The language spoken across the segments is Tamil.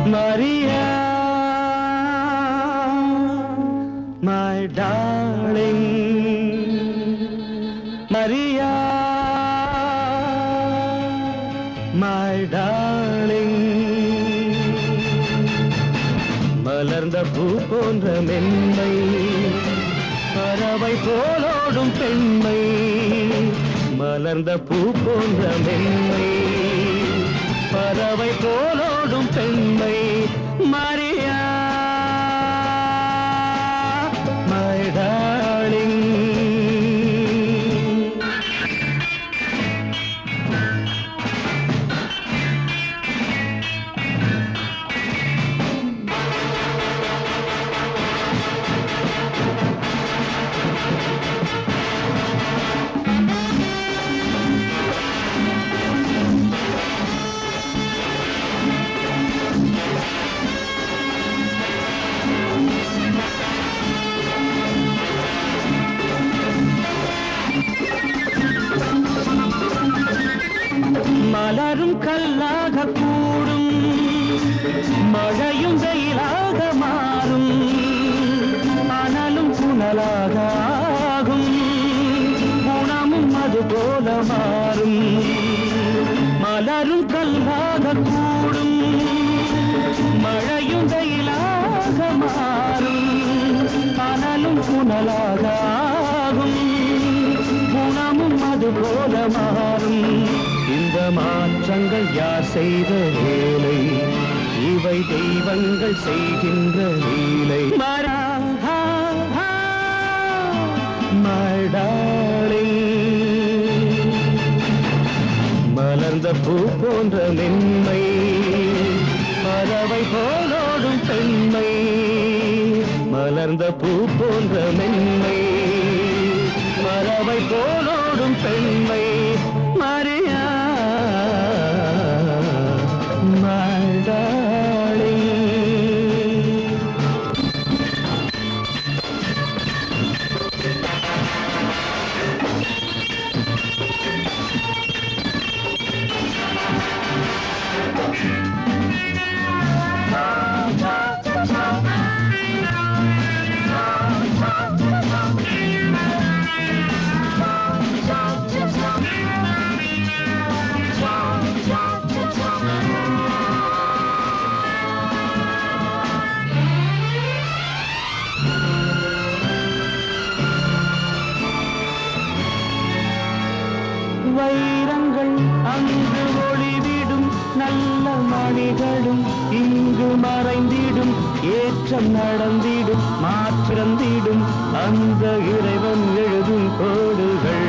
Maria, my darling, Maria, my darling. மலர்ந்த பூ போன்ற மென்மை பறவை போலோடும் பெண்மை மலர்ந்த பூ போன்ற மென்மை பறவை போலோடும் பெண்மை மரியா my darling மலரும் கல்லாக கூடும் மழையும் வெயிலாக மாறும் அனலும் புனலாக ஆகும் குணமும் அது போல மாறும் மலரும் கல்லாக கூடும் மழையும் வெயிலாக மாறும் அனலும் புனலாக ஆகும் குணமும் அது போல மாறும் இந்த மாற்றங்கள் யார் செய்த வேலை இவை தெய்வங்கள் செய்கின்ற லீலை மரா ஹா, ஹா, my darling. மலர்ந்த பூ போன்ற மென்மை பறவை போலோடும் பெண்மை மலர்ந்த பூ போன்ற மென்மை பறவை போலோடும் பெண்மை மரியா my darling. வைரங்கள் அங்கு ஒளிவிடும் நல்ல மணிகளும் இங்கு மறைந்திடும் ஏற்றம் நடந்திடும் மாற்றந்திடும் அந்த இறைவன் எழுதும் கோடுகள்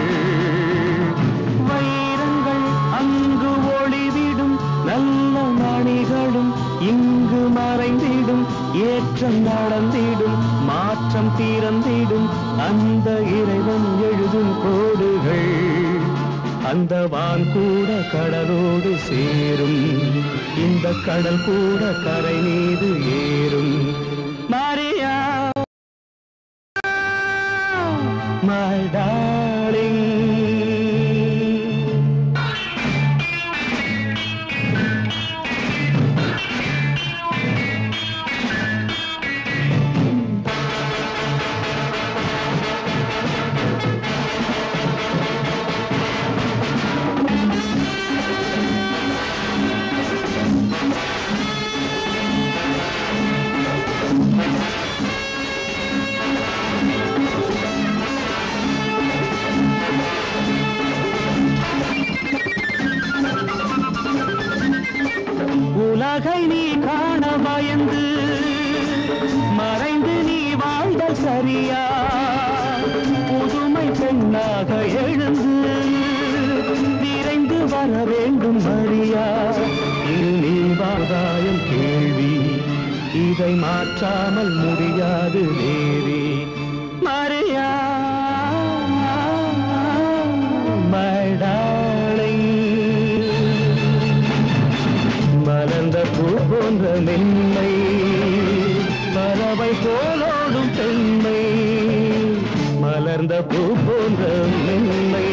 வைரங்கள் அங்கு ஒளிவிடும் நல்ல மணிகளும் இங்கு மறைந்திடும் ஏற்றம் நடந்திடும் மாற்றம் தீரந்திடும் அந்த இறைவன் எழுதும் கோடுகள் அந்த வான் கூட கடலோடு சேரும் இந்த கடல் கூட கரை மீது ஏறும் மாரியா my darling உலகை நீ காண பயந்து மறைந்து நீ வாழ்தல் சரியா புதுமை பெண்ணாக எழுந்து விரைந்து வர வேண்டும் மரியா இது நீ வாதாயம் கேள்வி இதை மாற்றாமல் முடியாது தேவி மரியா my darling மலர்ந்த பூ போன்ற மென்மை பறவை போலோடும் பெண்மை மலர்ந்த பூ போன்ற மென்மை